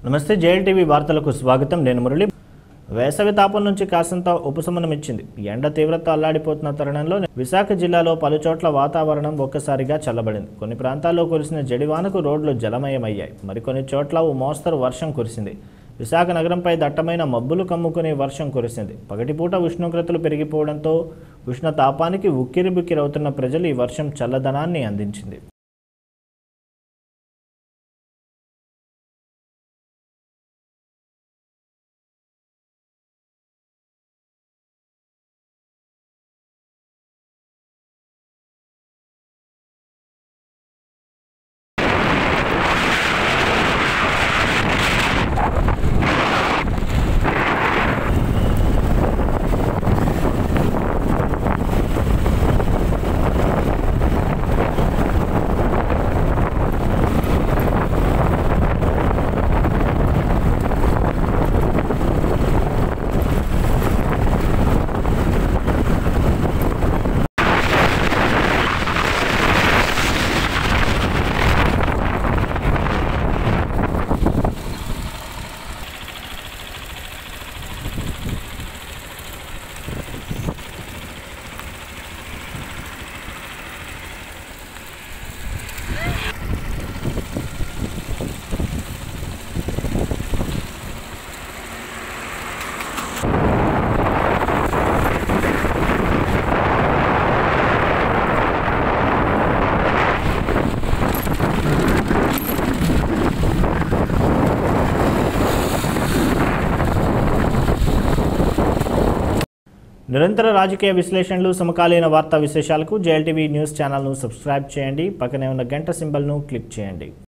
నమస్తే JL TV వార్తలకు స్వాగతం నేను మురళి వేసవి తాపం నుంచి కాసంత ఉపశమనం ఇచ్చింది ఎండ తీవ్రత అల్లాడిపోతున్న తరుణంలో విశాఖ జిల్లాలో పలు చోట్ల వాతావరణం ఒక్కసారిగా చల్లబడింది కొన్ని ప్రాంతాల్లో కురిసిన జడివానకు రోడ్లు జలమయమయ్యాయి మరికొన్ని చోట్ల ఓ మోస్తరు వర్షం కురిసింది విశాఖ నగరంపై దట్టమైన మబ్బులు కమ్ముకునే వర్షం కురిసింది పగటిపూట ఉష్ణోగ్రతలు పెరిగిపోవడంతో ఉష్ణ తాపానికి ఉక్కిరిబిక్కిరవుతున్న ప్రజలు ఈ వర్షం చల్లదనాన్ని అందించింది నిరంతర రాజకీయ విశ్లేషణలు సమకాలీన వార్తా విశేషాలకు జేఎల్టీవీ న్యూస్ ఛానల్ను సబ్స్క్రైబ్ చేయండి పక్కనే ఉన్న గంట సింబల్ను క్లిక్ చేయండి